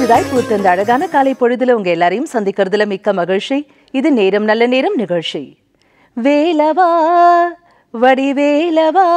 புதிதாய் பூத்த இந்த அழகான காலை பொழுதுல உங்க எல்லாரையும் சந்திக்கிறதுல மிக்க மகிழ்ச்சி இது நேரம் நல்ல நேரம் நிகழ்ச்சி வேலவா வடிவேலவா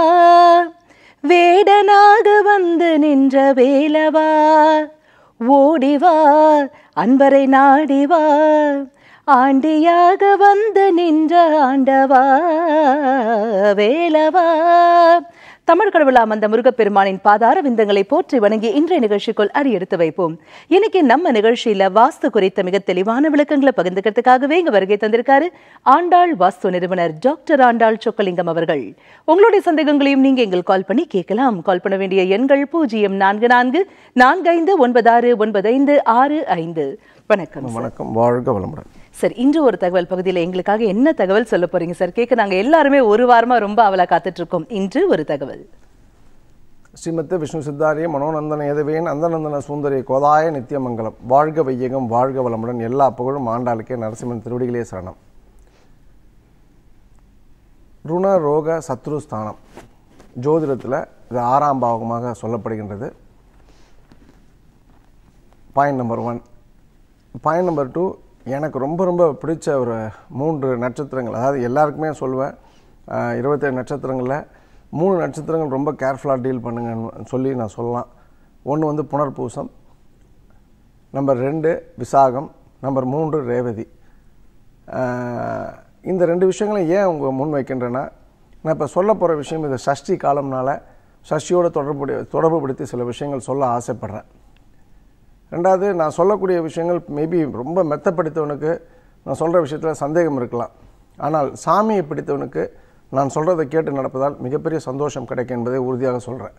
வேடனாக வந்து நின்ற வேலவா ஓடிவா அன்பரை நாடிவா ஆண்டியாக வந்து நின்ற ஆண்டவா வேலவா தமிழ் கடவுளாம் அந்த முருகப்பெருமானின் பாதார விந்தங்களை போற்றி வணங்கி இன்றைய நிகழ்ச்சிக்குள் அடி எடுத்து வைப்போம் இன்னைக்கு நம்ம நிகழ்ச்சியில வாஸ்து குறித்த மிக தெளிவான விளக்கங்களை பகிர்ந்துக்கிறதுக்காகவே இங்க வருகை தந்திருக்காரு ஆண்டாள் வாஸ்து நிறுவனர் டாக்டர் ஆண்டாள் சொக்கலிங்கம் அவர்கள் உங்களுடைய சந்தேகங்களையும் நீங்க எங்கள் கால் பண்ணி கேட்கலாம் கால் பண்ண வேண்டிய எண்கள் பூஜ்ஜியம் நான்கு நான்கு நான்கு ஐந்து ஒன்பது ஆறு ஒன்பது ஐந்து ஆறு ஐந்து வணக்கம் வணக்கம் வாழ்க வளமுடன் சார் இன்று ஒரு தகவல் பகுதியில் எங்களுக்காக என்ன தகவல் சொல்ல போறீங்க சார் கேட்க நாங்க எல்லாருமே ஒரு வாரமா ரொம்ப அவலா காத்துட்டு இருக்கோம் இன்று ஒரு தகவல் ஸ்ரீமத்து விஷ்ணு சித்தாரிய மனோநந்தன ஏதவேன் அந்தநந்தன சுந்தரி கோதாய நித்தியமங்கலம் வாழ்க வையகம் வாழ்க வளமுடன் எல்லா புகழும் ஆண்டாளுக்கே நரசிம்மன் திருவடிகளே சரணம் ருண ரோக சத்ரு ஸ்தானம் ஜோதிடத்தில் இது ஆறாம் பாவகமாக சொல்லப்படுகின்றது point number one point number two எனக்கு ரொம்ப ரொம்ப பிடிச்ச ஒரு மூன்று நட்சத்திரங்கள் அதாவது எல்லாருக்குமே சொல்லுவேன் ஆஹ், இருபத்தேழு நட்சத்திரங்களில் மூணு நட்சத்திரங்கள் ரொம்ப கேர்ஃபுல்லாக டீல் பண்ணுங்கன்னு சொல்லி நான் சொல்லலாம் ஒன்று வந்து புனர்பூசம் நம்பர் ரெண்டு விசாகம் நம்பர் மூன்று ரேவதி ஆஹ், இந்த ரெண்டு விஷயங்களும் ஏன் உங்க முன் வைக்கின்றேன்னா நான் இப்போ சொல்ல போகிற விஷயம் இது சஷ்டி காலம்னால சஷ்டியோட தொடர்புடைய தொடர்புபடுத்தி சில விஷயங்கள் சொல்ல ஆசைப்படுறேன் ரெண்டாவது நான் சொல்லக்கூடிய விஷயங்கள் மேபி ரொம்ப மெத்தப்படுத்தவனுக்கு நான் சொல்கிற விஷயத்தில் சந்தேகம் இருக்கலாம் ஆனால் சாமியை பிடித்தவனுக்கு நான் சொல்கிறதை கேட்டு நடப்பதால் மிகப்பெரிய சந்தோஷம் கிடைக்கும் என்பதை உறுதியாக சொல்கிறேன்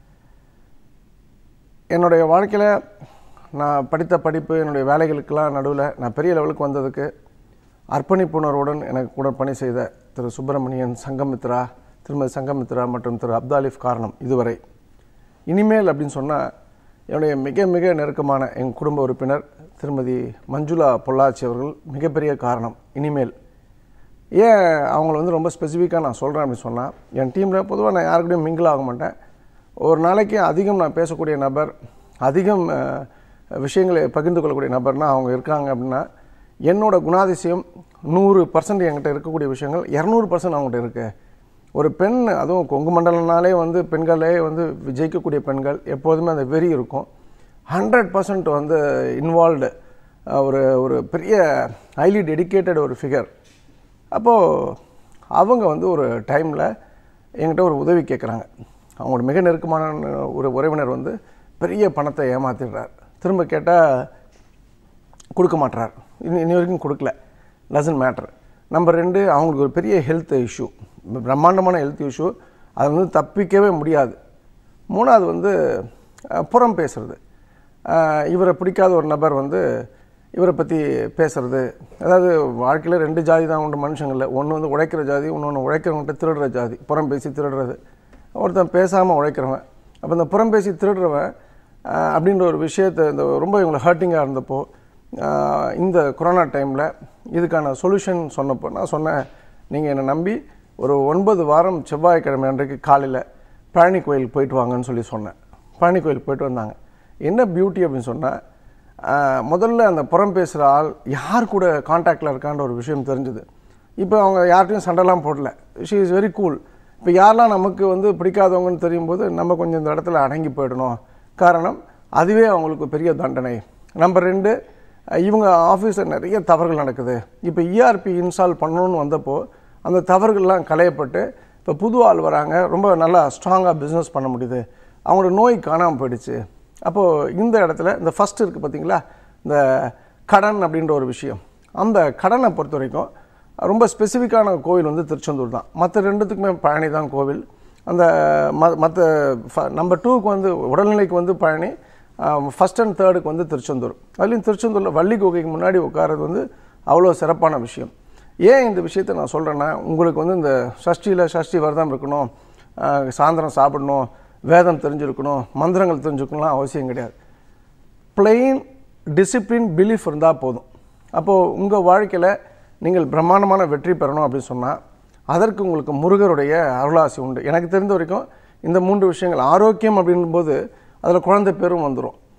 என்னுடைய வாழ்க்கையில் நான் படித்த படிப்பு என்னுடைய வேலைகளுக்கெல்லாம் நடுவில் நான் பெரிய லெவலுக்கு வந்ததுக்கு அர்ப்பணிப்புணர்வுடன் எனக்கு கூட பணி செய்த திரு சுப்பிரமணியன் சங்கமித்ரா திருமதி சங்கமித்ரா மற்றும் திரு அப்தாலிஃப் காரணம் இதுவரை இனிமேல் அப்படின்னு சொன்னால் என்னுடைய மிக மிக நெருக்கமான என் குடும்ப உறுப்பினர் திருமதி மஞ்சுளா பொள்ளாச்சி அவர்கள் மிகப்பெரிய காரணம் இனிமேல் ஏன் அவங்கள வந்து ரொம்ப ஸ்பெசிஃபிக்காக நான் சொல்கிறேன் அப்படின்னு சொன்னால் என் டீமில் பொதுவாக நான் யாருக்கூடயும் மிங்கிள் ஆக மாட்டேன் ஒரு நாளைக்கு அதிகம் நான் பேசக்கூடிய நபர் அதிகம் அஹ், விஷயங்களை பகிர்ந்து கொள்ளக்கூடிய நபர்னால் அவங்க இருக்காங்க அப்படின்னா என்னோட குணாதிசயம் நூறு பர்சன்ட் என்கிட்ட இருக்கக்கூடிய விஷயங்கள் இரநூறு பர்சன்ட் அவங்ககிட்ட இருக்குது ஒரு பெண் அதுவும் கொங்கு மண்டலம்னாலே வந்து பெண்களே வந்து ஜெயிக்கக்கூடிய பெண்கள் எப்போதுமே அந்த வெறி இருக்கும் ஹண்ட்ரட் பர்சன்ட் வந்து இன்வால்வ்டு ஒரு ஒரு பெரிய ஹைலி டெடிகேட்டட் ஒரு ஃபிகர் அப்போது அவங்க வந்து ஒரு டைமில் என்கிட்ட ஒரு உதவி கேட்குறாங்க அவங்களோட மிக நெருக்கமான ஒரு உறவினர் வந்து பெரிய பணத்தை ஏமாத்திடுறார் திரும்ப கேட்டால் கொடுக்க மாட்றார் இன்னி இன்னி வரைக்கும் கொடுக்கல டசன்ட் மேட்டர் நம்பர் ரெண்டு அவங்களுக்கு ஒரு பெரிய ஹெல்த் இஷ்யூ பிரம்மாண்டமான ஹெல்த் இஷ்யூ அது வந்து தப்பிக்கவே முடியாது மூணாவது வந்து அஹ், புறம் பேசுறது அஹ், இவரை பிடிக்காத ஒரு நபர் வந்து இவரை பற்றி பேசுறது அதாவது வாழ்க்கையில் ரெண்டு ஜாதி தான் உண்டு மனுஷங்களில் ஒன்று வந்து உழைக்கிற ஜாதி இன்னொன்று உழைக்கிறவங்ககிட்ட திருடுற ஜாதி புறம் பேசி திருடுறது ஒருத்தன் பேசாமல் உழைக்கிறவன் அப்போ இந்த புறம் பேசி திருடுறவன் ஆஹ், அப்படின்ற ஒரு விஷயத்தை இந்த ரொம்ப இவங்களை ஹர்ட்டிங்காக இருந்தப்போ ஆஹ், இந்த கொரோனா டைமில் இதுக்கான சொல்யூஷன் சொன்னப்போ நான் சொன்னேன் நீங்கள் என்னை நம்பி ஒரு ஒன்பது வாரம் செவ்வாய்க்கிழமை அன்றைக்கு காலையில் பழனி கோயிலுக்கு போயிட்டு வாங்கன்னு சொல்லி சொன்னேன் பழனி கோயிலுக்கு போயிட்டு வந்தாங்க என்ன பியூட்டி அப்படின்னு சொன்னால் முதல்ல அந்த புறம் பேசுகிற ஆள் யார் கூட காண்டாக்டில் இருக்கான்ற ஒரு விஷயம் தெரிஞ்சுது இப்போ அவங்க யார்கிட்டையும் சண்டைலாம் போடல ஷி இஸ் வெரி கூல் இப்போ யாரெல்லாம் நமக்கு வந்து பிடிக்காதவங்கன்னு தெரியும் போது நம்ம கொஞ்சம் இந்த இடத்துல அடங்கி போயிடணும் காரணம் அதுவே அவங்களுக்கு பெரிய தண்டனை நம்பர் ரெண்டு அஹ் இவங்க ஆஃபீஸில் நிறைய தவறுகள் நடக்குது இப்போ இஆர்பி இன்ஸ்டால் பண்ணணும்னு வந்தப்போ அந்த தவறுகள்லாம் களையப்பட்டு இப்போ புது ஆள் வராங்க ரொம்ப நல்லா ஸ்ட்ராங்காக பிஸ்னஸ் பண்ண முடியுது அவங்களோட நோய் காணாமல் போயிடுச்சு அப்போது இந்த இடத்துல இந்த ஃபஸ்ட் இருக்குது பார்த்தீங்களா இந்த கடன் அப்படின்ற ஒரு விஷயம் அந்த கடனை பொறுத்த வரைக்கும் ரொம்ப ஸ்பெசிஃபிக்கான கோவில் வந்து திருச்செந்தூர் தான் மற்ற ரெண்டுத்துக்குமே பழனி தான் கோவில் அந்த ம மற்ற நம்பர் டூக்கு வந்து உடல்நிலைக்கு வந்து பழனி ஃபஸ்ட் அண்ட் தேர்டுக்கு வந்து திருச்செந்தூர் அதுலேயும் திருச்செந்தூரில் வள்ளி குகைக்கு முன்னாடி உட்கார்றது வந்து அவ்வளோ சிறப்பான விஷயம் ஏன் இந்த விஷயத்தை நான் சொல்கிறேன்னா உங்களுக்கு வந்து இந்த சஷ்டியில் சஷ்டி விரதம் இருக்கணும் ஆஹ் சாயந்தரம் சாப்பிடணும் வேதம் தெரிஞ்சிருக்கணும் மந்திரங்கள் தெரிஞ்சுக்கணும்லாம் அவசியம் கிடையாது பிளெயின் டிசிப்ளின் பிலீஃப் இருந்தால் போதும் அப்போது உங்கள் வாழ்க்கையில் நீங்கள் பிரம்மாண்டமான வெற்றி பெறணும் அப்படின்னு சொன்னால் அதற்கு உங்களுக்கு முருகருடைய அருளாசி உண்டு எனக்கு தெரிந்த வரைக்கும் இந்த மூன்று விஷயங்கள் ஆரோக்கியம் அப்படின்போது அதில் குழந்தை பேரும் வந்துடும்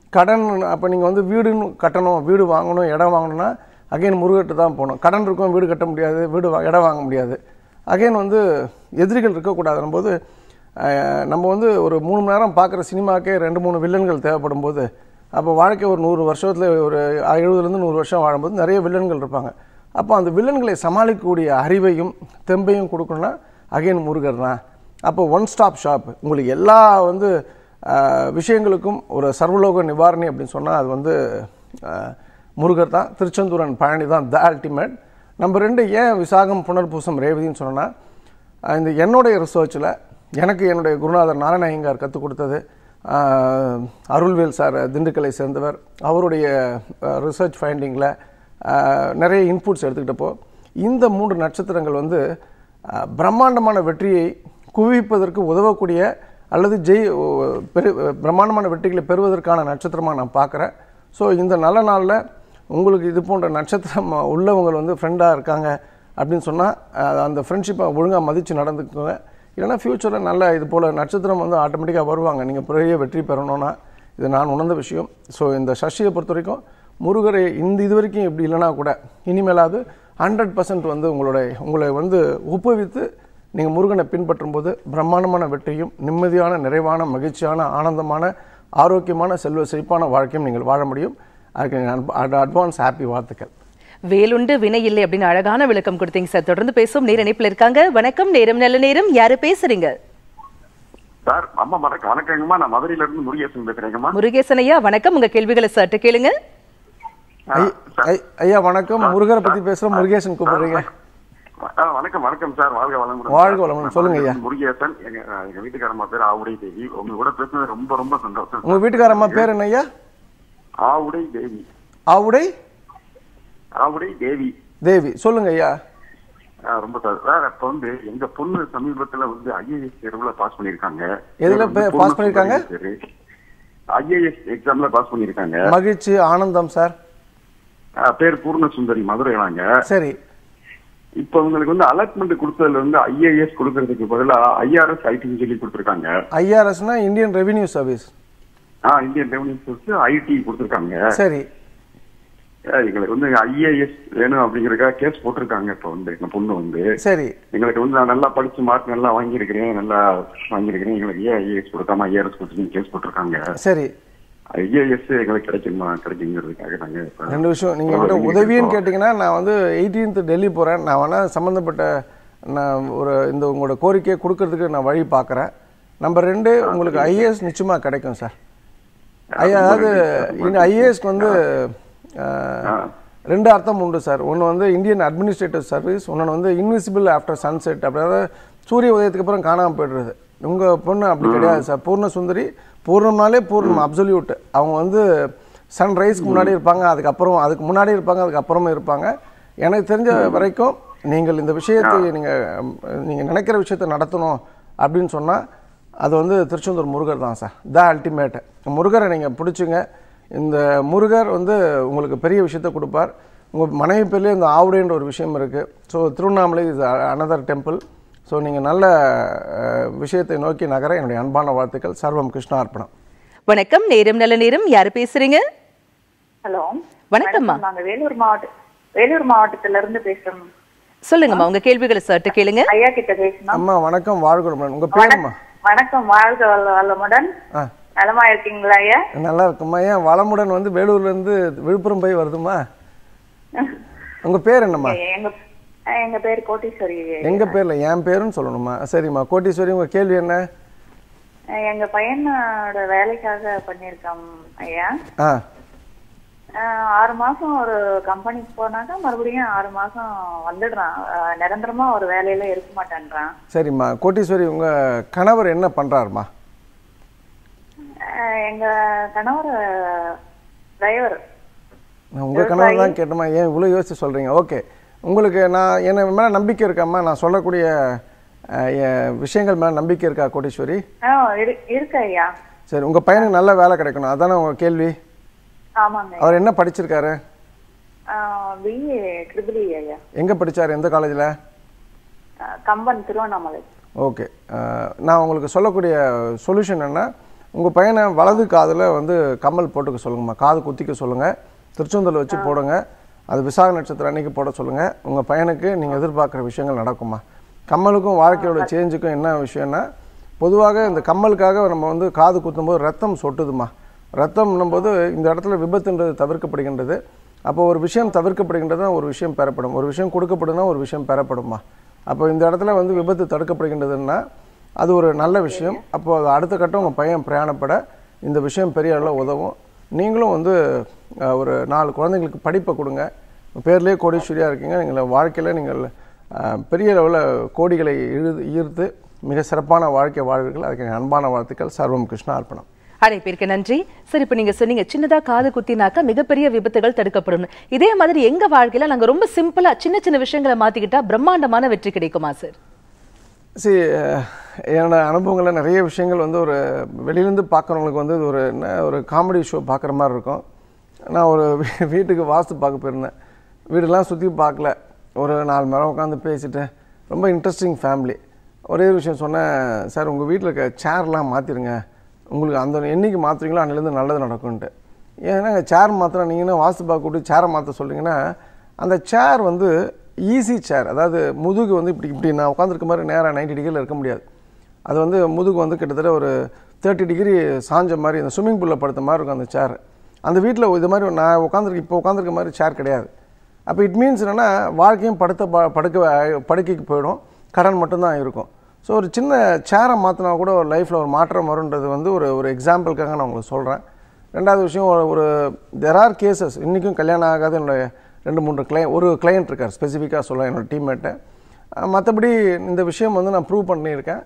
கடன் அப்போ நீங்கள் வந்து வீடுன்னு கட்டணும் வீடு வாங்கணும் இடம் வாங்கணும்னா அகைன் முருகட்டு தான் போகணும் கடன் இருக்கும் வீடு கட்ட முடியாது வீடு வா- இடம் வாங்க முடியாது அகைன் வந்து எதிரிகள் இருக்கக்கூடாதுன்னும் போது அஹ், நம்ம வந்து ஒரு மூணு மணி நேரம் பார்க்குற சினிமாக்கே ரெண்டு மூணு வில்லன்கள் தேவைப்படும் போது அப்போ வாழ்க்கை ஒரு நூறு வருஷத்தில் ஒரு எழுபதுலேருந்து நூறு வருஷம் வாழும்போது நிறைய வில்லன்கள் இருப்பாங்க அப்போ அந்த வில்லன்களை சமாளிக்கக்கூடிய அறிவையும் தெம்பையும் கொடுக்கணும்னா அகைன் முருகர் தான் அப்போ ஒன் ஸ்டாப் ஷாப் உங்களுக்கு எல்லா வந்து அஹ், விஷயங்களுக்கும் ஒரு சர்வலோக நிவாரணி அப்படின்னு சொன்னால் அது வந்து அஹ், முருகர் தான் திருச்செந்தூரன் பழனி தான் த அல்டிமேட் நம்பர் ரெண்டு ஏன் விசாகம் புனர்பூசம் ரேவதின்னு சொன்னோன்னா அஹ், இந்த என்னுடைய ரிசர்ச்சில் எனக்கு என்னுடைய குருநாதர் நாராயண ஐயங்கார் கற்றுக் கொடுத்தது அஹ், அருள்வேல் சார் திண்டுக்கலை சேர்ந்தவர் அவருடைய ரிசர்ச் ஃபைண்டிங்கில் நிறைய இன்புட்ஸ் எடுத்துக்கிட்டப்போ இந்த மூன்று நட்சத்திரங்கள் வந்து அஹ், பிரம்மாண்டமான வெற்றியை குவிப்பதற்கு உதவக்கூடிய அல்லது ஜெய் ஓ- பெரு பிரம்மாண்டமான வெற்றிகளை பெறுவதற்கான நட்சத்திரமாக நான் பார்க்குறேன் ஸோ இந்த நல்ல நாளில் உங்களுக்கு இது போன்ற நட்சத்திரம் உள்ளவங்க வந்து ஃப்ரெண்டாக இருக்காங்க அப்படின்னு சொன்னால் அந்த ஃப்ரெண்ட்ஷிப்பை ஒழுங்காக மதித்து நடந்துக்கோங்க இல்லைன்னா ஃப்யூச்சரில் நல்ல இது போல் நட்சத்திரம் வந்து ஆட்டோமேட்டிக்காக வருவாங்க நீங்கள் பெரிய வெற்றி பெறணும்னா இது நான் உணர்ந்த விஷயம் ஸோ இந்த சஷ்டியை பொறுத்த வரைக்கும் முருகரை இந்த இது வரைக்கும் இப்படி இல்லைனா கூட இனிமேலாவது ஹண்ட்ரட் பர்சன்ட் வந்து உங்களுடைய உங்களை வந்து ஒப்புவித்து நீங்கள் முருகனை பின்பற்றும் போது பிரம்மாண்டமான வெற்றியும் நிம்மதியான நிறைவான மகிழ்ச்சியான ஆனந்தமான ஆரோக்கியமான செல்வ செழிப்பான வாழ்க்கையும் நீங்கள் வாழ முடியும் அதுக்கு அட்வான்ஸ் ஹாப்பி வாழ்த்துக்கள் வேலுண்டு வினை இல்லை அப்படின்னு அழகான விளக்கம் கொடுத்தீங்க சார் தொடர்ந்து பேசும் நேர இணைப்புல இருக்காங்க வணக்கம் நேரம் நல்ல நேரம் யாரு பேசுறீங்க சார் அம்மா வணக்கம் வணக்கங்கம்மா நான் மதுரையில இருந்து முருகேசன் பேசுறேங்கம்மா முருகேசன் ஐயா வணக்கம் உங்க கேள்விகளை சற்று கேளுங்க ஆ, ஐ- ஐ- ஐயா வணக்கம் முருகரை பத்தி பேசுறோம் முருகேசன் கூப்பிடுறீங்க ஆ, வணக்கம் வணக்கம் சார் வாழ்க வளமுடன் வாழ்க சார். வளமுடன். சொல்லுங்க ஐயா. நான் முருகேசன் எங்க எங்க வீட்டுக்காரம்மா பேர் ஆவுடை தேவி உங்க கூட பேசுனது ரொம்ப ரொம்ப சந்தோஷம் உங்க வீட்டுக்காரம்மா பேர் என்ன ஐயா ஆவுடை தேவி ஆவுடை ஆவுடை தேவி தேவி சொல்லுங்க ஐயா ஆ, ரொம்ப சார் சார் அப்ப வந்து எங்க பொண்ணு சமீபத்துல வந்து ஐஏஎஸ் தேர்வுல பாஸ் பண்ணிருக்காங்க எதுல பே- pass பண்ணிருக்காங்க? ஐஏஎஸ் எக்ஸாம்ல பாஸ் பண்ணிருக்காங்க மகிழ்ச்சி ஆனந்தம் சார் ஆ, பேர் பூர்ண சுந்தரி மதுரைலாங்க சரி இப்ப உங்களுக்கு வந்து அலாட்மெண்ட் கொடுத்ததுல இருந்து ஐஏஎஸ் கொடுக்கறதுக்கு பதிலா ஐஆர்எஸ் ஐடின்னு சொல்லி கொடுத்துருக்காங்க ஐஆர்எஸ்னா இந்தியன் ரெவென்யூ சர்வீஸ் ஆ இந்தியன் ரெவன்யூ சோர்ஸ் ஐடி கொடுத்துருக்காங்க சரி அஹ் எங்களுக்கு வந்து ஐஏஎஸ் வேணும் அப்படிங்கறதுக்காக கேஸ் போட்டிருக்காங்க இப்ப வந்து எங்க பொண்ணு வந்து சரி எங்களுக்கு வந்து நான் நல்லா படிச்சு மார்க் நல்லா வாங்கியிருக்கிறேன் நல்லா வாங்கியிருக்கிறேன் எங்களுக்கு ஏன் ஐஏஎஸ் கொடுக்காம ஐஆர்எஸ் கொடுத்து கேஸ் போட்டிருக்காங்க சரி ஐஏஎஸ் எங்களுக்கு கிடைக்குமா கிடைக்குங்கிறதுக்காக நாங்க இப்ப ரெண்டு விஷயம் நீங்க என்கிட்ட உதவின்னு கேட்டீங்கன்னா நான் வந்து 18th டெல்லி போறேன் நான் வேணா சம்பந்தப்பட்ட நான் ஒரு இந்த உங்களோட கோரிக்கையை கொடுக்கறதுக்கு நான் வழி பார்க்குறேன் நம்பர் ரெண்டு உங்களுக்கு ஐஏஎஸ் நிச்சயமா கிடைக்கும் சார் ஐயா அதாவது இந்த ஐஏஎஸ்க்கு வந்து அஹ், ரெண்டு அர்த்தம் உண்டு சார் ஒன்று வந்து இந்தியன் அட்மினிஸ்ட்ரேட்டிவ் சர்வீஸ் இன்னொன்று வந்து இன்விசிபிள் ஆஃப்டர் சன்செட் அதாவது சூரிய உதயத்துக்கு அப்புறம் காணாமல் போயிடுறது உங்கள் பொண்ணு அப்படி கிடையாது சார் பூர்ண சுந்தரி பூர்ணம்னாலே பூர்ணம் அப்சல்யூட் அவங்க வந்து சன்ரைஸ்க்கு முன்னாடி இருப்பாங்க அதுக்கப்புறம் அதுக்கு முன்னாடி இருப்பாங்க அதுக்கப்புறமா இருப்பாங்க எனக்கு தெரிஞ்ச வரைக்கும் நீங்கள் இந்த விஷயத்தை நீங்கள் நீங்கள் நினைக்கிற விஷயத்தை நடத்தணும் அப்படின்னு சொன்னால் அது வந்து திருச்செந்தூர் முருகர் தான் சார் த அல்டிமேட் முருகரை நீங்கள் பிடிச்சிங்க இந்த முருகர் வந்து உங்களுக்கு பெரிய விஷயத்தை கொடுப்பார் உங்கள் மனைவி பேர்லேயே இந்த ஆவுடைன்ற ஒரு விஷயம் இருக்குது ஸோ திருவண்ணாமலை இது அனதர் டெம்பிள் ஸோ நீங்கள் நல்ல அஹ், விஷயத்தை நோக்கி நகர என்னுடைய அன்பான வாழ்த்துக்கள் சர்வம் கிருஷ்ணார்ப்பணம் வணக்கம் நேரம் நல்ல நேரம் யாரு பேசுறீங்க ஹலோ வணக்கம்மா. வணக்கம். நாங்க வேலூர் மாவட்ட வேலூர் மாவட்டத்துல இருந்து பேசுறோம் சொல்லுங்கம்மா உங்க கேள்விகளை சற்று கேளுங்க ஐயா கிட்ட பேசணும் அம்மா வணக்கம் வாழ்குடன் உங்கள் பேருமா வணக்கம் வாழ்க வள- வளமுடன் ஆ நலமா இருக்கீங்களா ஐயா நல்லா இருக்கும்மா ஏன் வளமுடன் வந்து வேலூர்லேருந்து விழுப்புரம் போய் வருதுமா உங்கள் பேர் என்னம்மா எங்க எங்க பேர் கோட்டீஸ்வரி எங்க பேர்ல என் பேருன்னு சொல்லணுமா சரிம்மா கோட்டீஸ்வரி உங்க கேள்வி என்ன எங்க பையனோட வேலைக்காக பண்ணிருக்கோம் ஐயா ஆ அஹ், ஆறு மாசம் ஒரு கம்பெனிக்கு போனாக்கா மறுபடியும் ஆறு மாசம் வந்துடுறான் அஹ், நிரந்தரமா ஒரு வேலையில இருக்க மாட்டேன்றான் சரிம்மா கோட்டீஸ்வரி உங்க கணவர் என்ன பண்றாருமா அஹ், எங்க கணவர் டிரைவர் நான் உங்க கணவர் தான் கேட்டோமா ஏன் இவ்வளோ யோசிச்சு சொல்றீங்க ஓகே உங்களுக்கு நான் என்ன மேலே நம்பிக்கை இருக்காம்மா நான் சொல்லக்கூடிய அஹ், என் விஷயங்கள் மேலே நம்பிக்கை இருக்கா கோட்டீஸ்வரி இருக்கு ஐயா சரி உங்க பையனுக்கு நல்ல வேலை கிடைக்கணும் அதானே உங்க கேள்வி ஆமாங்க அவர் என்ன படிச்சிருக்காரு பிஏ ட்ரிபிள் ஐயா எங்க படிச்சாரு எந்த காலேஜில் அஹ் கம்பன் திருவண்ணாமலை ஓகே அஹ், நான் உங்களுக்கு சொல்லக்கூடிய சொல்யூஷன் என்ன உங்கள் பையனை வலது காதில் வந்து கம்மல் போட்டுக்க சொல்லுங்கம்மா காது குத்திக்க சொல்லுங்கள் திருச்செந்தூரில் வச்சு போடுங்க அது விசாக நட்சத்திரம் அன்னைக்கு போட சொல்லுங்கள் உங்கள் பையனுக்கு நீங்கள் எதிர்பார்க்குற விஷயங்கள் நடக்குமா கம்மலுக்கும் வாழ்க்கையோட சேஞ்சுக்கும் என்ன விஷயம்னா பொதுவாக இந்த கம்மலுக்காக நம்ம வந்து காது குத்தும்போது ரத்தம் சொட்டுதுமா ரத்தம்னும் போது இந்த இடத்துல விபத்துன்றது தவிர்க்கப்படுகின்றது அப்போ ஒரு விஷயம் தவிர்க்கப்படுகின்றதுனா ஒரு விஷயம் பெறப்படும் ஒரு விஷயம் கொடுக்கப்படுதுன்னா ஒரு விஷயம் பெறப்படுமா அப்போ இந்த இடத்துல வந்து விபத்து தடுக்கப்படுகின்றதுன்னா அது ஒரு நல்ல விஷயம் அப்போ அது அடுத்த கட்டம் உங்கள் பையன் பிரயாணப்பட இந்த விஷயம் பெரிய அளவில் உதவும் நீங்களும் வந்து அஹ், ஒரு நாலு குழந்தைங்களுக்கு படிப்பை கொடுங்க பேர்லேயே கோடீஸ்வரியாக இருக்கீங்க நீங்கள் வாழ்க்கையில் நீங்கள் அஹ், பெரிய லெவலில் கோடிகளை இழுது ஈர்த்து மிக சிறப்பான வாழ்க்கை வாழ்வீர்கள் அதுக்கு என் அன்பான வாழ்த்துக்கள் சர்வம் கிருஷ்ணா அர்ப்பணம் அழைப்பிற்கு நன்றி சரி இப்ப நீங்க சொன்னீங்க சின்னதா காது குத்தினாக்கா மிகப்பெரிய விபத்துகள் தடுக்கப்படும் இதே மாதிரி எங்க வாழ்க்கையில நாங்க ரொம்ப சிம்பிளா சின்ன சின்ன விஷயங்களை மாத்திக்கிட்டா பிரம்மாண்டமான வெற்றி கிடைக்குமா சார் சி என்னோட அனுபவங்களில் நிறைய விஷயங்கள் வந்து ஒரு வெளியிலேருந்து பார்க்குறவங்களுக்கு வந்து இது ஒரு என்ன ஒரு காமெடி ஷோ பார்க்குற மாதிரி இருக்கும் நான் ஒரு வீ- வீட்டுக்கு வாஸ்து பார்க்க போயிருந்தேன் வீடெல்லாம் சுற்றி பார்க்கல ஒரு நாலு மணி நேரம் உட்காந்து பேசிட்டு ரொம்ப இன்ட்ரெஸ்டிங் ஃபேமிலி ஒரே ஒரு விஷயம் சொன்னேன் சார் உங்கள் வீட்டில் இருக்க சேர்லாம் மாற்றிடுங்க உங்களுக்கு அந்த என்னைக்கு மாற்றுறீங்களோ அன்னிலேருந்து நல்லது நடக்கும்ன்ட்டு ஏன்னா சேர் மாத்திரம் நீங்கன்னா வாஸ்து பார்க்க கூப்பிட்டு சேரை மாற்ற சொல்றீங்கன்னா அந்த சேர் வந்து ஈஸி சேர் அதாவது முதுகு வந்து இப்படி இப்படி நான் உட்காந்துருக்க மாதிரி நேராக 90 டிகிரியில் இருக்க முடியாது அது வந்து முதுகு வந்து கிட்டத்தட்ட ஒரு தேர்ட்டி டிகிரி சாஞ்ச மாதிரி இந்த ஸ்விம்மிங் பூலில் படுத்த மாதிரி இருக்கும் அந்த சேர் அந்த வீட்டில் இது மாதிரி நான் உட்காந்துருக்க இப்போ உட்காந்துருக்க மாதிரி சேர் கிடையாது அப்போ இட் மீன்ஸ் என்னென்னா வாழ்க்கையும் படுத்த ப- படுக்க படுக்கைக்கு போயிடும் கடன் மட்டும்தான் இருக்கும் ஸோ ஒரு சின்ன சேரை மாற்றினா கூட ஒரு லைஃப்பில் ஒரு மாற்றம் வரும்ன்றது வந்து ஒரு ஒரு எக்ஸாம்பிளுக்காக நான் உங்களுக்கு சொல்கிறேன் ரெண்டாவது விஷயம் ஒரு- ஒரு தெர் ஆர் கேசஸ் இன்றைக்கும் கல்யாணம் ஆகாத என்னுடைய ரெண்டு மூன்று கிளை ஒரு கிளையண்ட் இருக்கார் ஸ்பெசிஃபிக்காக சொல்ல என்னோட டீம்மேட்டை மற்றபடி இந்த விஷயம் வந்து நான் ப்ரூவ் பண்ணியிருக்கேன்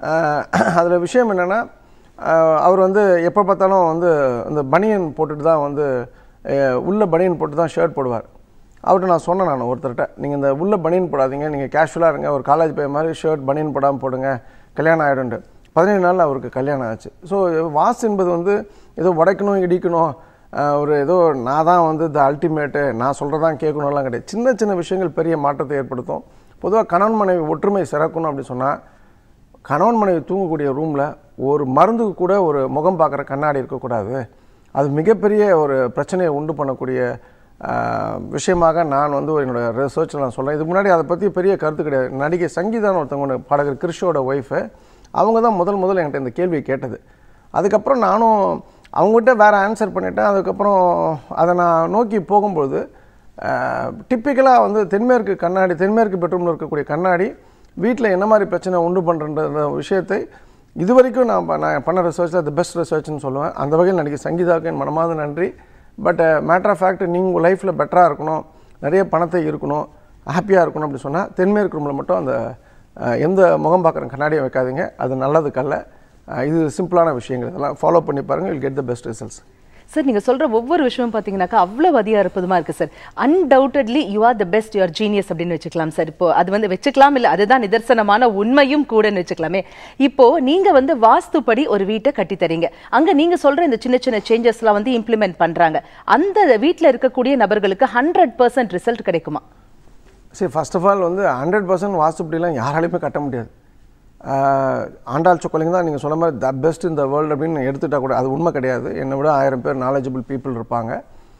அதில் விஷயம் என்னென்னா அவர் வந்து எப்போ பார்த்தாலும் வந்து இந்த பனியன் போட்டுட்டு தான் வந்து அஹ், உள்ள பனியன் போட்டு தான் ஷர்ட் போடுவார் அவர்கிட்ட நான் சொன்னேன் நான் ஒருத்தர்கிட்ட நீங்கள் இந்த உள்ள பனியன் போடாதீங்க நீங்கள் கேஷுவலாக இருங்க ஒரு காலேஜ் போய் மாதிரி ஷர்ட் பனியன் போடாமல் போடுங்க கல்யாணம் ஆகிடும்ட்டு பதினேழு நாளில் அவருக்கு கல்யாணம் ஆச்சு ஸோ வாஸ்து என்பது வந்து ஏதோ உடைக்கணும் இடிக்கணும் அஹ், ஒரு ஏதோ நான் தான் வந்து த அல்டிமேட்டு நான் சொல்கிறதான் கேட்கணும்லாம் கிடையாது சின்ன சின்ன விஷயங்கள் பெரிய மாற்றத்தை ஏற்படுத்தும் பொதுவாக கணவன் மனைவி ஒற்றுமை சிறக்கணும் அப்படின்னு சொன்னால் கணவன் மனைவி தூங்கக்கூடிய ரூமில் ஒரு மருந்துக்கு கூட ஒரு முகம் பார்க்குற கண்ணாடி இருக்கக்கூடாது அது மிகப்பெரிய ஒரு பிரச்சனையை உண்டு பண்ணக்கூடிய ஆஹ், விஷயமாக நான் வந்து என்னோட ரிசர்ச்சில் நான் சொல்கிறேன் இதுக்கு முன்னாடி அதை பற்றி பெரிய கருத்து கிடையாது நடிகை சங்கீதான்னு ஒருத்தவங்க ஒன்று பாடகர் கிறிஷோட ஒய்ஃபு அவங்க தான் முதல் முதல்ல என்கிட்ட இந்த கேள்வியை கேட்டது அதுக்கப்புறம் நானும் அவங்ககிட்ட வேறு ஆன்சர் பண்ணிட்டேன் அதுக்கப்புறம் அதை நான் நோக்கி போகும்பொழுது டிப்பிக்கலாக வந்து தென்மேற்கு கண்ணாடி தென்மேற்கு பெட்ரூமில் இருக்கக்கூடிய கண்ணாடி வீட்டில் என்ன மாதிரி பிரச்சனை உண்டு பண்ணுறன்ற விஷயத்தை இது வரைக்கும் நான் ப- நான் பண்ண ரிசர்ச்சில் தி பெஸ்ட் ரிசர்ச்னு சொல்லுவேன் அந்த வகையில் நடிகை சங்கீதாவுக்கு என் மனமார்ந்த நன்றி பட் மேட்டர் ஆஃப் ஃபேக்ட் நீங்கள் உங்கள் லைஃப்பில் பெட்டராக இருக்கணும் நிறைய பணத்தை இருக்கணும் ஹாப்பியாக இருக்கணும் அப்படி சொன்னால் தென்மேற்கு ரூமில் மட்டும் அந்த அஹ், எந்த முகம் பார்க்குற கண்ணாடியை வைக்காதீங்க அது நல்லதுக்கல்ல அஹ், இது சிம்பிளான விஷயங்கள் இதெல்லாம் ஃபாலோ பண்ணி பாருங்கள் will get the best results sir நீங்க சொல்ற ஒவ்வொரு விஷயமும் பாத்தீங்கன்னாக்கா அவ்வளவு அதிக அற்புதமா இருக்கு sir undoubtedly you are the best your genius அப்படின்னு வச்சுக்கலாம் சார் இப்போ அது வந்து வச்சுக்கலாம் இல்ல அதுதான் நிதர்சனமான உண்மையும் கூடன்னு வச்சுக்கலாமே இப்போ நீங்க வந்து வாஸ்துப்படி ஒரு வீட்டை கட்டி தரீங்க அங்க நீங்க சொல்ற இந்த சின்ன சின்ன சேஞ்சஸ்லாம் வந்து இம்ப்ளிமெண்ட் பண்றாங்க அந்த வீட்ல இருக்கக்கூடிய நபர்களுக்கு ஹண்ட்ரட் பர்சன்ட் ரிசல்ட் கிடைக்குமா சரி ஃபர்ஸ்ட் ஆஃப் ஆல் வந்து ஹண்ட்ரட் பர்சன்ட் வாஸ்துப்படிலாம் யாராலையுமே கட்ட முடியாது ஆஹ், ஆண்டாள் சொக்கலிங்க தான் நீங்கள் சொன்ன மாதிரி த பெஸ்ட் இந்த வேர்ல்டு அப்படின்னு எடுத்துட்டா கூட அது உண்மை கிடையாது என்னை விட ஆயிரம் பேர் நாலேஜபிள் பீப்புள் இருப்பாங்க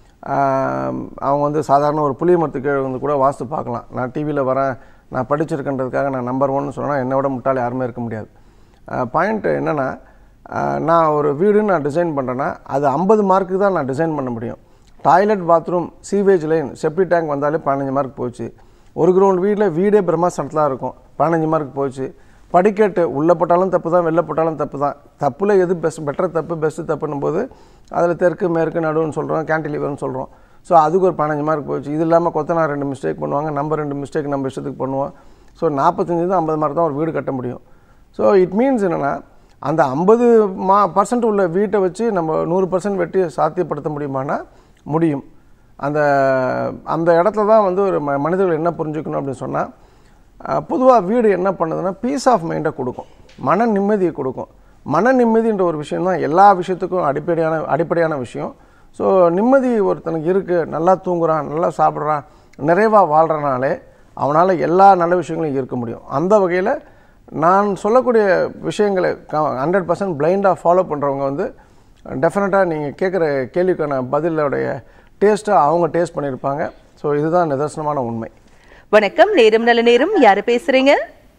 ஆஹ், அவங்க வந்து சாதாரண ஒரு புளிய மரத்து கீழே வந்து கூட வாஸ்து பார்க்கலாம் நான் டிவியில் வரேன் நான் படிச்சிருக்கன்றதுக்காக நான் நம்பர் ஒன்னு சொன்னால் என்னை விட முட்டாள் யாருமே இருக்க முடியாது பாயிண்ட் என்னென்னா நான் ஒரு வீடுன்னு நான் டிசைன் பண்ணுறேன்னா அது ஐம்பது மார்க்கு தான் நான் டிசைன் பண்ண முடியும் toilet bathroom sewage line septic tank வந்தாலே பதினஞ்சு மார்க் போச்சு ஒரு கிரவுண்ட் வீட்டில் வீடே பிரம்மாசனத்தில் இருக்கும் பதினஞ்சு மார்க் போச்சு படிக்கட்டு உள்ளே போட்டாலும் தப்பு தான் வெளில போட்டாலும் தப்பு தான் தப்பில் எது பெஸ்ட் பெட்டர் தப்பு பெஸ்ட்டு தப்புன்னும் போது அதில் தெற்கு மேற்கு நடுவுன்னு சொல்கிறோம் கேன்டிலிவர்னு சொல்கிறோம் ஸோ அதுக்கு ஒரு பதினஞ்சு மார்க் போச்சு இது இல்லாமல் கொத்தனார் ரெண்டு மிஸ்டேக் பண்ணுவாங்க நம்ம ரெண்டு மிஸ்டேக் நம்ம இஷ்டத்துக்கு பண்ணுவோம் ஸோ நாற்பத்தஞ்சு தான் ஐம்பது மார்க் தான் ஒரு வீடு கட்ட முடியும் ஸோ இட் மீன்ஸ் என்னென்னா அந்த ஐம்பது மா பர்சன்ட் உள்ள வீட்டை வச்சு நம்ம நூறு பர்சன்ட் வெட்டி சாத்தியப்படுத்த முடியுமானா முடியும் அந்த அந்த இடத்துல தான் வந்து ஒரு ம மனிதர்கள் என்ன புரிஞ்சுக்கணும் அப்படின்னு சொன்னால் பொதுவாக வீடு என்ன பண்ணுதுன்னா பீஸ் ஆஃப் மைண்டை கொடுக்கும் மன நிம்மதியை கொடுக்கும் மன நிம்மதின்ற ஒரு விஷயம் தான் எல்லா விஷயத்துக்கும் அடிப்படையான அடிப்படையான விஷயம் ஸோ நிம்மதி ஒருத்தனுக்கு இருக்குது நல்லா தூங்குறான் நல்லா சாப்பிட்றான் நிறைவாக வாழ்கிறனாலே அவனால் எல்லா நல்ல விஷயங்களையும் இருக்க முடியும் அந்த வகையில் நான் சொல்லக்கூடிய விஷயங்களை ஹண்ட்ரட் பர்சன்ட் பிளைண்டாக ஃபாலோ பண்ணுறவங்க வந்து டெஃபினட்டாக நீங்கள் கேட்குற கேள்விக்கான பதிலோடைய டேஸ்ட்டை அவங்க டேஸ்ட் பண்ணியிருப்பாங்க ஸோ இதுதான் நிதர்சனமான உண்மை வணக்கம் நேரம் நல்ல நேரம் யாரு பேசுறீங்க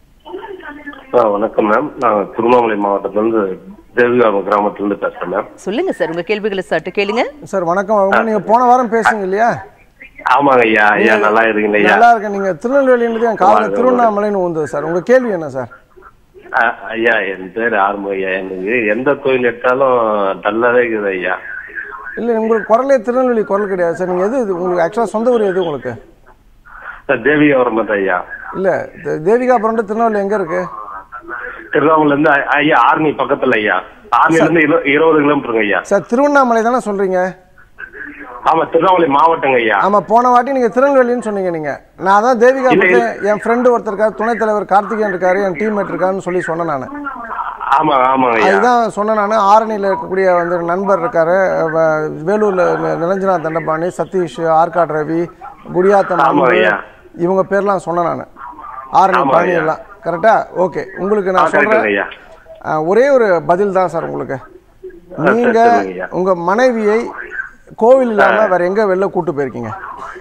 ஆ, வணக்கம் மேம் நான் திருவண்ணாமலை மாவட்டத்திலிருந்து தேவிகாரம் கிராமத்திலிருந்து பேசுறேன் மேம் சொல்லுங்க சார் உங்க கேள்விகளை சட்டு கேளுங்க சார் வணக்கம் அவங்க நீங்கள் போன வாரம் பேசுங்க இல்லையா ஆமாங்க ஐயா ஐயா நல்லா இருக்கீங்க ஐயா நல்லா இருக்கேன் நீங்கள் திருநெல்வேலின்றது என் காலையில் திருவண்ணாமலைன்னு உந்தது சார் உங்கள் கேள்வி என்ன சார் ஆ, ஐயா என் பேர் ஆர்மு ஐயா எனக்கு எந்த கோயில் எடுத்தாலும் டல்லாவே இருக்குது ஐயா இல்லை உங்களுக்கு குரலே திருநெல்வேலி குரல் கிடையாது சார் நீங்கள் எது இது உங்களுக்கு ஆக்சுவலாக சொந்த ஊர் எது உங்களுக்கு சார் தேவிகாரம் தான் ஐயா இல்லை தேவிகாபுரம் திருநெல்வேலி எங்கே இருக்குது திருவண்ணாமலை இருந்து ஐ- ஐயா ஆர்மி பக்கத்துல ஐயா ஆர்மில இருந்து இரு- இருபது கிலோமீட்டருங்க ஐயா சார் திருவண்ணாமலை தானே சொல்கிறீங்க ஆமா திருவண்ணாமலை மாவட்டங்க ஐயா ஆமாம் போன வாட்டி நீங்கள் திருநெல்வேலின்னு சொன்னீங்க நீங்கள் நான் தான் தேவிகா இல்ல, பத்தி என் ஃப்ரெண்டு ஒருத்தர் இருக்கார் துணைத் தலைவர் கார்த்திகேயன் இருக்காரு என் டீம்மேட் இருக்காருன்னு சொல்லி சொன்னேன் நான் ஆமா ஆமாங்க ஐயா அதுதான் சொன்னேன் நான் ஆரணியில் இருக்கக்கூடிய வந்து நண்பர் இருக்காரு வ- வேலூர்ல நி- நிரஞ்சனா தண்டபாணி சதீஷ் ஆர்காட் ரவி குடியாத்தம் ஆமா அன்பு, ஐயா. இவங்க பேர்லாம் சொன்னேன் நான் ஆரணி ஆமா பழனி ஐயா. எல்லாம் கரெக்டா ஓகே உங்களுக்கு ஆ, நான் correct சொல்றேன் ஐயா. ஆ, ஒரே ஒரு பதில் தான் சார் உங்களுக்கு சரி, நீங்க சொல்லுங்க ஐயா. உங்க மனைவியை கோவில் இல்லாம வேற எங்க வெளில கூட்டு போயிருக்கீங்க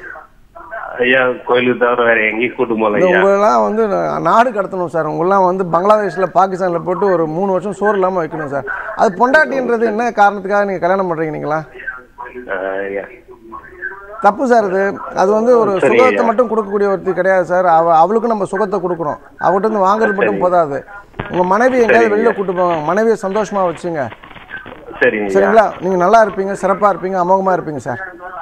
ஐயா கோயிலுக்கு தவிர வேற எங்கேயும் கூட்டு போகல ஐயா உங்களெல்லாம் வந்து நா- நாடு கடத்தணும் சார் உங்களெல்லாம் வந்து பங்களாதேஷ்ல பாகிஸ்தான்ல போட்டு ஒரு மூணு வருஷம் சோறு இல்லாம வைக்கணும் சார் அது பொண்டாட்டின்றது என்ன காரணத்துக்காக நீங்க கல்யாணம் பண்றீங்க நீங்களா ஆ, ஐயா தப்பு சார் இது அது வந்து ஒரு சரி, சுகத்தை ஐயா. மட்டும் கொடுக்கக்கூடிய ஒருத்தி கிடையாது சார் அவ அவளுக்கும் நம்ம சுகத்தை கொடுக்குறோம் அவகிட்ட இருந்து வாங்குறது மட்டும் சரி. போதாது உங்க மனைவி எங்கேயாவது சரிங்க. வெளியில கூட்டு போங்க மனைவியை சந்தோஷமா வச்சுங்க சரிங்க ஐயா சரிங்களா நீங்க நல்லா இருப்பீங்க சிறப்பா இருப்பீங்க அமோகமா இருப்பீங்க சார்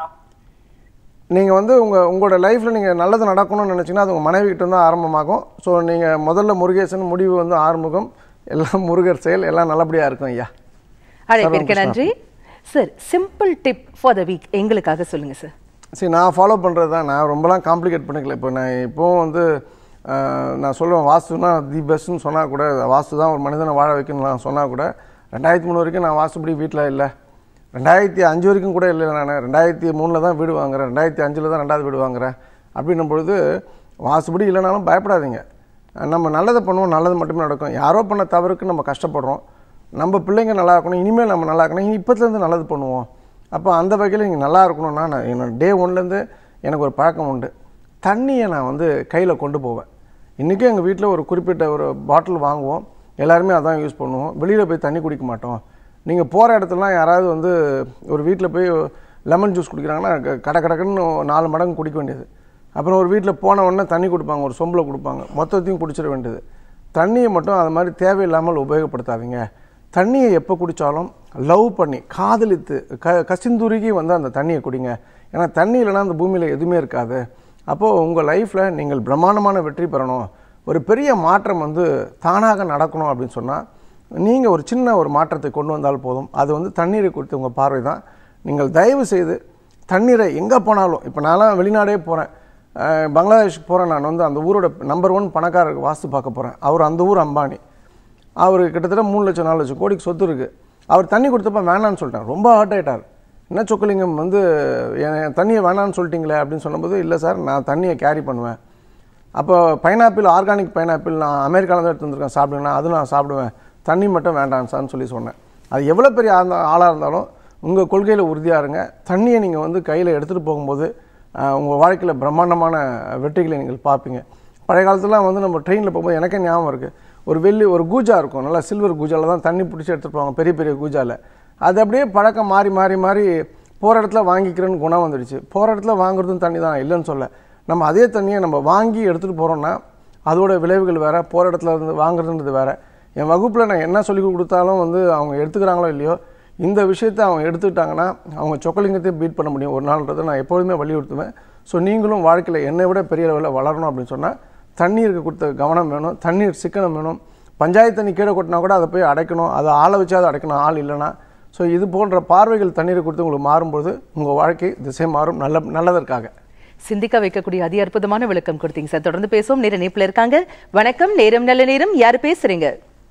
நீங்க வந்து உங்க உங்களோட லைஃப்ல நீங்க நல்லது நடக்கணும்னு நினைச்சீங்கன்னா அது உங்க மனைவி கிட்ட இருந்து ஆரம்பமாகும் ஸோ நீங்க முதல்ல முருகேசன் முடிவு வந்து ஆறுமுகம் எல்லாம் முருகர் செயல் எல்லாம் நல்லபடியா இருக்கும் ஐயா அழைப்பிற்கு சரவண நன்றி sir simple tip for the week எங்களுக்காக சொல்லுங்க சார் சரி நான் ஃபாலோ பண்ணுறது தான் நான் ரொம்பலாம் காம்ப்ளிகேட் பண்ணிக்கல இப்போ நான் இப்போவும் வந்து ஆஹ், நான் சொல்லுவேன் வாஸ்துனா தி பெஸ்ட்னு சொன்னால் கூட வாஸ்து தான் ஒரு மனிதனை வாழ வைக்கணும்னு நான் சொன்னால் கூட ரெண்டாயிரத்தி மூணு வரைக்கும் நான் வாஸ்துபடி வீட்டில் இல்லை ரெண்டாயிரத்தி அஞ்சு வரைக்கும் கூட இல்லை நான் ரெண்டாயிரத்தி மூணில் தான் வீடு வாங்குறேன் ரெண்டாயிரத்தி அஞ்சில் தான் ரெண்டாவது வீடு வாங்குறேன் அப்படின்னும் பொழுது வாஸ்துபடி இல்லைனாலும் பயப்படாதீங்க நம்ம நல்லதை பண்ணுவோம் நல்லது மட்டுமே நடக்கும் யாரோ பண்ண தவறுக்கு நம்ம கஷ்டப்படுறோம் நம்ம பிள்ளைங்க நல்லா இருக்கணும் இனிமேல் நம்ம நல்லா இருக்கணும் இனி இப்போத்துலேருந்து நல்லது பண்ணுவோம் அப்போ அந்த வகையில் நீங்கள் நல்லா இருக்கணும்னா நான் என்னோட டே ஒன்லேருந்து எனக்கு ஒரு பழக்கம் உண்டு தண்ணியை நான் வந்து கையில் கொண்டு போவேன் இன்றைக்கும் எங்கள் வீட்டில் ஒரு குறிப்பிட்ட ஒரு பாட்டில் வாங்குவோம் எல்லாருமே அதான் யூஸ் பண்ணுவோம் வெளியில் போய் தண்ணி குடிக்க மாட்டோம் நீங்கள் போகிற இடத்துலலாம் யாராவது வந்து ஒரு வீட்டில் போய் லெமன் ஜூஸ் குடிக்கிறாங்கன்னா க- கட கடக்குன்னு நாலு மடங்கு குடிக்க வேண்டியது அப்புறம் ஒரு வீட்டில் போன உடனே தண்ணி கொடுப்பாங்க ஒரு சொம்பில் கொடுப்பாங்க மொத்தத்தையும் குடிச்சிட வேண்டியது தண்ணியை மட்டும் அது மாதிரி தேவையில்லாமல் உபயோகப்படுத்தாதீங்க தண்ணியை எப்போ குடித்தாலும் லவ் பண்ணி காதலித்து க கசிந்துருகி வந்து அந்த தண்ணியை குடிங்க ஏன்னா தண்ணி இல்லைன்னா அந்த பூமியில் எதுவுமே இருக்காது அப்போது உங்கள் லைஃப்பில் நீங்கள் பிரம்மாண்டமான வெற்றி பெறணும் ஒரு பெரிய மாற்றம் வந்து தானாக நடக்கணும் அப்படின்னு சொன்னால் நீங்கள் ஒரு சின்ன ஒரு மாற்றத்தை கொண்டு வந்தால் போதும் அது வந்து தண்ணீரை குறித்து உங்கள் பார்வை தான் நீங்கள் தயவு செய்து தண்ணீரை எங்கே போனாலும் இப்போ நான்லாம் வெளிநாடே போகிறேன் பங்களாதேஷ் போகிறேன் நான் வந்து அந்த ஊரோட நம்பர் ஒன் பணக்காரருக்கு வாஸ்து பார்க்க போகிறேன் அவர் அந்த ஊர் அம்பானி அவர் கிட்டத்தட்ட மூணு லட்சம் நாலு லட்சம் கோடிக்கு சொத்து இருக்குது அவர் தண்ணி கொடுத்தப்ப வேணான்னு சொல்லிட்டார் ரொம்ப ஹர்ட் ஆயிட்டார் என்ன சொக்கலிங்கம் வந்து என் தண்ணியை வேணான்னு சொல்லிட்டீங்களே அப்படின்னு சொன்னபோது இல்லை சார் நான் தண்ணியை கேரி பண்ணுவேன் அப்போ பைனாப்பிள் ஆர்கானிக் பைனாப்பிள் நான் அமெரிக்காவில் தான் எடுத்து வந்திருக்கேன் சாப்பிடுங்கன்னா அது நான் சாப்பிடுவேன் தண்ணி மட்டும் வேண்டாம் சார்னு சொல்லி சொன்னேன் அது எவ்வளோ பெரிய ஆளாக இருந்தாலும் உங்கள் கொள்கையில் உறுதியாக இருங்க தண்ணியை நீங்கள் வந்து கையில் எடுத்துகிட்டு போகும்போது உங்கள் வாழ்க்கையில் பிரம்மாண்டமான வெற்றிகளை நீங்கள் பார்ப்பீங்க பழைய காலத்துலலாம் வந்து நம்ம ட்ரெயினில் போகும்போது எனக்கே ஞாபகம் இருக்குது ஒரு வெள்ளி ஒரு கூஜா இருக்கும் நல்லா சில்வர் கூஜாவில் தான் தண்ணி பிடிச்சி எடுத்துகிட்டு போவாங்க பெரிய பெரிய கூஜாவில் அது அப்படியே பழக்கம் மாறி மாறி மாறி போகிற இடத்துல வாங்கிக்கிறேன்னு குணம் வந்துடுச்சு போகிற இடத்துல வாங்குறதும் தண்ணி தான் இல்லைன்னு சொல்ல நம்ம அதே தண்ணியை நம்ம வாங்கி எடுத்துகிட்டு போகிறோன்னா அதோட விளைவுகள் வேறு போகிற இடத்துல இருந்து வாங்குறதுன்றது வேறு என் வகுப்பில் நான் என்ன சொல்லி கொடுத்தாலும் வந்து அவங்க எடுத்துக்கிறாங்களோ இல்லையோ இந்த விஷயத்தை அவங்க எடுத்துக்கிட்டாங்கன்னா அவங்க சொக்கலிங்கத்தையும் பீட் பண்ண முடியும் ஒரு நாள்ன்றதை நான் எப்பொழுதுமே வலியுறுத்துவேன் ஸோ நீங்களும் வாழ்க்கையில் என்னை விட பெரிய லெவலில் வளரணும் அப்படின்னு சொன்னால் தண்ணீருக்கு கொடுத்த கவனம் வேணும் தண்ணீர் சிக்கனம் வேணும் பஞ்சாயத்து தண்ணி கீழே கொட்டினா கூட அதை போய் அடைக்கணும் அதை ஆளை வச்சு அதை அடைக்கணும் ஆள் இல்லைன்னா ஸோ இது போன்ற பார்வைகள் தண்ணீரை கொடுத்து உங்களுக்கு மாறும்போது உங்கள் வாழ்க்கை திசை மாறும் நல்ல நல்லதற்காக சிந்திக்க வைக்கக்கூடிய அதி அற்புதமான விளக்கம் கொடுத்தீங்க சார் தொடர்ந்து பேசுவோம் நேர இணைப்புல இருக்காங்க வணக்கம் நேரம் நல்ல நேரம் யார் பேசுறீங்க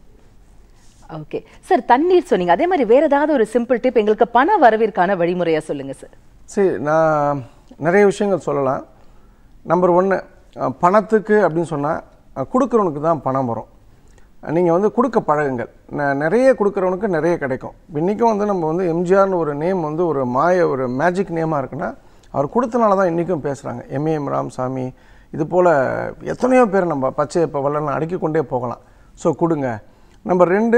ஓகே சார் தண்ணீர் சொன்னீங்க அதே மாதிரி வேற ஏதாவது ஒரு சிம்பிள் டிப் எங்களுக்கு பண வரவிற்கான வழிமுறையா சொல்லுங்க சார் சரி நான் நிறைய விஷயங்கள் சொல்லலாம் நம்பர் ஒன்று பணத்துக்கு அப்படின்னு சொன்னால் கொடுக்குறவனுக்கு தான் பணம் வரும் நீங்கள் வந்து கொடுக்க பழகுங்கள் ந- நிறைய கொடுக்குறவனுக்கு நிறைய கிடைக்கும் இன்றைக்கும் வந்து நம்ம வந்து எம்ஜிஆர்னு ஒரு நேம் வந்து ஒரு மாய ஒரு மேஜிக் நேமாக இருக்குன்னா அவர் கொடுத்தனால தான் இன்றைக்கும் பேசுகிறாங்க எம்ஏஎம் ராமசாமி இது போல் எத்தனையோ பேர் நம்ம பச்சை இப்போ வல்லன்னு அடுக்கி கொண்டே போகலாம் ஸோ கொடுங்க நம்பர் ரெண்டு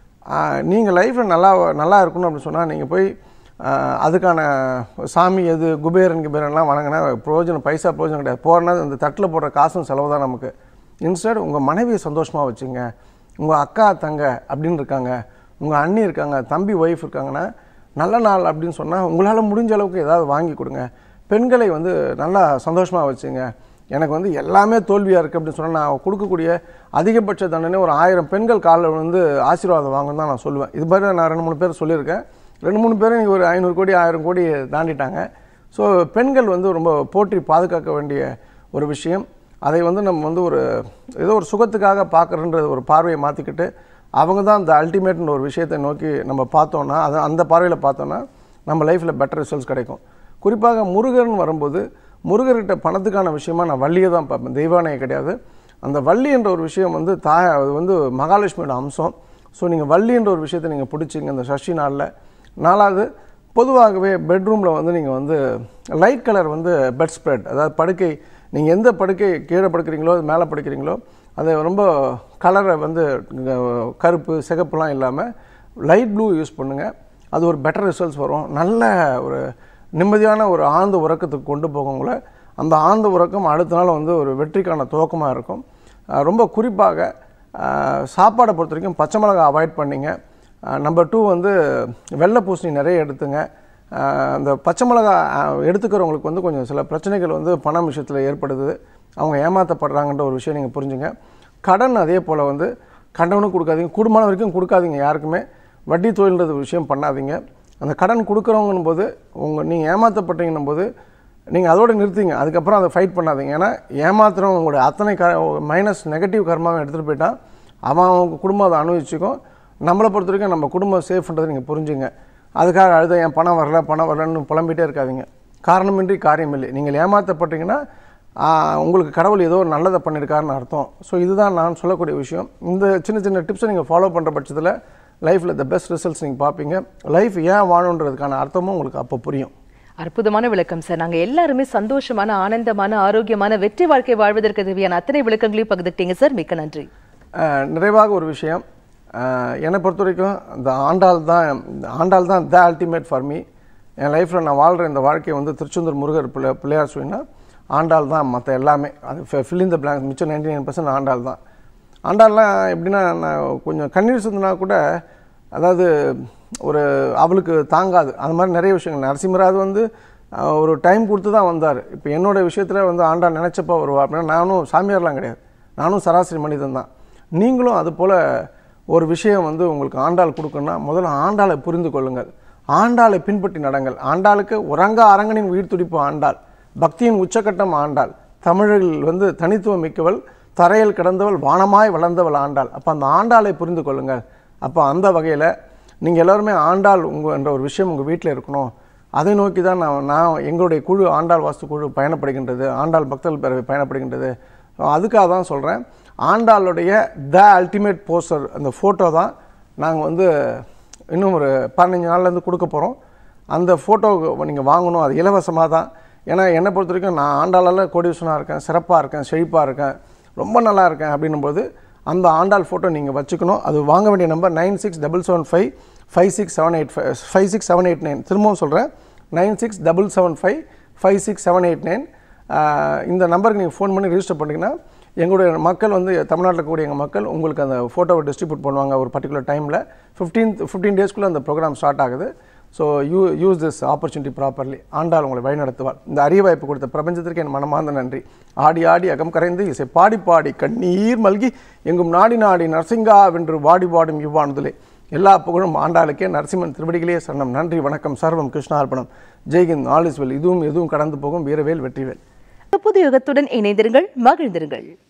நீங்கள் லைஃப்பில் நல்லா நல்லா இருக்கணும் அப்படின்னு சொன்னால் நீங்கள் போய் ஆஹ், அதுக்கான சாமி எது குபேரன் குபேரன்லாம் வணங்கினா பிரயோஜனம் பைசா பிரயோஜனம் கிடையாது போகிறனா இந்த தட்டில் போடுற காசும் செலவு தான் நமக்கு இன்ஸ்டட் உங்கள் மனைவியை சந்தோஷமாக வச்சுங்க உங்கள் அக்கா தங்க அப்படின்னு இருக்காங்க உங்கள் அண்ணி இருக்காங்க தம்பி ஒய்ஃப் இருக்காங்கன்னா நல்ல நாள் அப்படின்னு சொன்னால் உங்களால் முடிஞ்ச அளவுக்கு ஏதாவது வாங்கி கொடுங்க பெண்களை வந்து நல்லா சந்தோஷமாக வச்சுங்க எனக்கு வந்து எல்லாமே தோல்வியாக இருக்குது அப்படின்னு சொன்னால் நான் கொடுக்கக்கூடிய அதிகபட்ச தண்டனை ஒரு ஆயிரம் பெண்கள் காலில் வந்து ஆசீர்வாதம் வாங்கன்னு தான் நான் சொல்லுவேன் இது மாதிரி நான் ரெண்டு மூணு பேர் சொல்லியிருக்கேன் ரெண்டு மூணு பேரும் இன்றைக்கி ஒரு ஐநூறு கோடி ஆயிரம் கோடி தாண்டிட்டாங்க ஸோ பெண்கள் வந்து ரொம்ப போற்றி பாதுகாக்க வேண்டிய ஒரு விஷயம் அதை வந்து நம்ம வந்து ஒரு ஏதோ ஒரு சுகத்துக்காக பார்க்குறன்ற ஒரு பார்வையை மாற்றிக்கிட்டு அவங்க தான் அந்த அல்டிமேட்னு ஒரு விஷயத்தை நோக்கி நம்ம பார்த்தோன்னா அதை அந்த பார்வையில் பார்த்தோன்னா நம்ம லைஃப்பில் பெட்டர் ரிசல்ட்ஸ் கிடைக்கும் குறிப்பாக முருகன் வரும்போது முருகர்கிட்ட பணத்துக்கான விஷயமா நான் வள்ளியை தான் பார்ப்பேன் தெய்வானையை கிடையாது அந்த வள்ளி என்ற ஒரு விஷயம் வந்து தாய் அது வந்து மகாலட்சுமியோட அம்சம் ஸோ நீங்கள் வள்ளி என்ற ஒரு விஷயத்தை நீங்கள் பிடிச்சிங்க இந்த சஷ்டி நாளில் நாலாவது பொதுவாகவே பெட்ரூமில் வந்து நீங்கள் வந்து லைட் கலர் வந்து பெட் ஸ்ப்ரெட் அதாவது படுக்கை நீங்கள் எந்த படுக்கை கீழே படுக்கிறீங்களோ மேலே படுக்கிறீங்களோ அது ரொம்ப கலரை வந்து அஹ், கருப்பு சிகப்புலாம் இல்லாமல் லைட் ப்ளூ யூஸ் பண்ணுங்கள் அது ஒரு பெட்டர் ரிசல்ட்ஸ் வரும் நல்ல ஒரு நிம்மதியான ஒரு ஆழ்ந்த உறக்கத்துக்கு கொண்டு போகவங்கள அந்த ஆழ்ந்த உறக்கம் அடுத்த நாள் வந்து ஒரு வெற்றிக்கான துவக்கமாக இருக்கும் அஹ், ரொம்ப குறிப்பாக அஹ், சாப்பாடை பொறுத்த வரைக்கும் பச்சை மிளகாய் அவாய்ட் பண்ணிங்க நம்பர் டூ வந்து வெள்ளை பூசணி நிறைய எடுத்துங்க அஹ், அந்த பச்சை மிளகாய் அஹ், எடுத்துக்கிறவங்களுக்கு வந்து கொஞ்சம் சில பிரச்சனைகள் வந்து பணம் விஷயத்தில் ஏற்படுது அவங்க ஏமாற்றப்படுறாங்கன்ற ஒரு விஷயம் நீங்கள் புரிஞ்சுங்க கடன் அதே போல் வந்து கண்டவனும் கொடுக்காதீங்க கூடுமான வரைக்கும் கொடுக்காதீங்க யாருக்குமே வட்டி தொழில்ன்றது ஒரு விஷயம் பண்ணாதீங்க அந்த கடன் கொடுக்குறவங்கன்னும் போது உங்கள் நீங்கள் ஏமாற்றப்பட்டீங்கன்னும் போது நீங்கள் அதோட நிறுத்திங்க அதுக்கப்புறம் அதை ஃபைட் பண்ணாதீங்க ஏன்னா ஏமாத்துறவங்க உங்களுடைய அத்தனை க மைனஸ் நெகட்டிவ் கர்மாவை எடுத்துகிட்டு போயிட்டான் அவன் அவங்க குடும்பம் அதை அனுபவிச்சுக்கும் நம்மளை பொறுத்த வரைக்கும் நம்ம குடும்பம் சேஃப்ன்றதை நீங்கள் புரிஞ்சுங்க அதுக்காக அழுத என் பணம் வரல பணம் வரலன்னு புலம்பிகிட்டே இருக்காதீங்க காரணமின்றி காரியம் இல்லை நீங்கள் ஏமாற்றப்பட்டீங்கன்னா ஆஹ், உங்களுக்கு கடவுள் ஏதோ ஒரு நல்லதை பண்ணியிருக்காருன்னு அர்த்தம் ஸோ இதுதான் நான் சொல்லக்கூடிய விஷயம் இந்த சின்ன சின்ன டிப்ஸை நீங்கள் ஃபாலோ பண்ணுற பட்சத்தில் லைஃப்பில் த பெஸ்ட் ரிசல்ட்ஸ் நீங்கள் பார்ப்பீங்க லைஃப் ஏன் வாழணுன்றதுக்கான அர்த்தமும் உங்களுக்கு அப்போ புரியும் அற்புதமான விளக்கம் சார் நாங்க எல்லாருமே சந்தோஷமான ஆனந்தமான ஆரோக்கியமான வெற்றி வாழ்க்கை வாழ்வதற்கு தேவையான அத்தனை விளக்கங்களையும் பகிர்ந்துக்கிட்டீங்க சார் மிக்க நன்றி அஹ், நிறைவாக ஒரு விஷயம் அஹ், என்னை பொறுத்த வரைக்கும் இந்த ஆண்டாள் தான் இந்த ஆண்டாள் தான் த அல்டிமேட் ஃபார் மீ என் லைஃப்பில் நான் வாழ்கிற இந்த வாழ்க்கையை வந்து திருச்செந்தூர் முருகர் பிள்ளை பிள்ளையார் சொல்லினா ஆண்டாள் தான் மற்ற எல்லாமே அது ஃபில்லிங் த பிளாங்க் மிச்சம் நைன்டி நைன் பர்சன்ட் ஆண்டாள் தான் ஆண்டாள்லாம் எப்படின்னா நான் கொஞ்சம் கண்ணீர் சிந்தினா கூட அதாவது ஒரு அவளுக்கு தாங்காது அந்த மாதிரி நிறைய விஷயங்கள் நரசிம்மராஜ் வந்து அஹ், ஒரு டைம் கொடுத்து தான் வந்தார் இப்போ என்னோட விஷயத்தில் வந்து ஆண்டாள் நினச்சப்போ வருவா அப்படின்னா நானும் சாமியார்லாம் கிடையாது நானும் சராசரி மனிதன் தான் நீங்களும் அது போல் ஒரு விஷயம் வந்து உங்களுக்கு ஆண்டாள் கொடுக்கணும்னா முதல்ல ஆண்டாளை புரிந்து கொள்ளுங்கள் ஆண்டாளை பின்பற்றி நடங்கள் ஆண்டாளுக்கு உறங்க அரங்கனின் உயிர் துடிப்பு ஆண்டாள் பக்தியின் உச்சக்கட்டம் ஆண்டாள் தமிழில் வந்து தனித்துவம் மிக்கவள் தரையில் கிடந்தவள் வானமாய் வளர்ந்தவள் ஆண்டாள் அப்போ அந்த ஆண்டாளை புரிந்து கொள்ளுங்கள் அப்போ அந்த வகையில் நீங்கள் எல்லாருமே ஆண்டாள் உங்கள் என்ற ஒரு விஷயம் உங்கள் வீட்டில் இருக்கணும் அதை நோக்கி தான் நான் நான் எங்களுடைய குழு ஆண்டாள் வாஸ்து குழு பயணப்படுகின்றது ஆண்டாள் பக்தர்கள் பேரவை பயணப்படுகின்றது அதுக்காக தான் சொல்கிறேன் ஆண்டாளுடைய த அல்டிமேட் போஸ்டர் அந்த ஃபோட்டோ தான் நாங்கள் வந்து இன்னும் ஒரு பதினஞ்சு நாள்லேருந்து கொடுக்க போகிறோம் அந்த ஃபோட்டோ நீங்கள் வாங்கணும் அது இலவசமாக தான் ஏன்னா என்னை பொறுத்த வரைக்கும் நான் ஆண்டாளால் கோடீஸ்வரனாக இருக்கேன் சிறப்பாக இருக்கேன் செழிப்பாக இருக்கேன் ரொம்ப நல்லா இருக்கேன் அப்படின்னும் போது அந்த ஆண்டாள் ஃபோட்டோ நீங்கள் வச்சுக்கணும் அது வாங்க வேண்டிய number nine six double seven five five six seven eight five five six seven eight nine திரும்பவும் சொல்கிறேன் nine six double seven five five six seven eight nine இந்த நம்பருக்கு நீங்கள் ஃபோன் பண்ணி ரிஜிஸ்டர் பண்ணிங்கன்னா எங்களுடைய மக்கள் வந்து தமிழ்நாட்டில் இருக்கக்கூடிய எங்கள் மக்கள் உங்களுக்கு அந்த ஃபோட்டோவை டிஸ்ட்ரிபியூட் பண்ணுவாங்க ஒரு பர்டிகுலர் டைமில் ஃபிஃப்டீன் ஃபிஃப்டீன் டேஸ்க்குள்ளே அந்த ப்ரோக்ராம் ஸ்டார்ட் ஆகுது so you use this opportunity properly Andal உங்களை வழிநடத்துவாள் இந்த அரிய வாய்ப்பு கொடுத்த பிரபஞ்சத்திற்கு என் மனமார்ந்த நன்றி ஆடி ஆடி அகம் கரைந்து இசை பாடி பாடி கண்ணீர் மல்கி எங்கும் நாடி நாடி நரசிங்கா வென்று வாடி வாடும் இவ்வானதுலே எல்லா புகழும் ஆண்டாளுக்கே நரசிம்மன் திருவடிகளே சரணம் நன்றி வணக்கம் சர்வம் கிருஷ்ணார்ப்பணம் ஜெய்ஹிந்த் ஆல் இஸ் வெல் இதுவும் எதுவும் கடந்து போகும் வீரவேல் வெற்றிவேல் புது யுகத்துடன் இணைந்திருங்கள் மகிழ்ந்திருங்கள்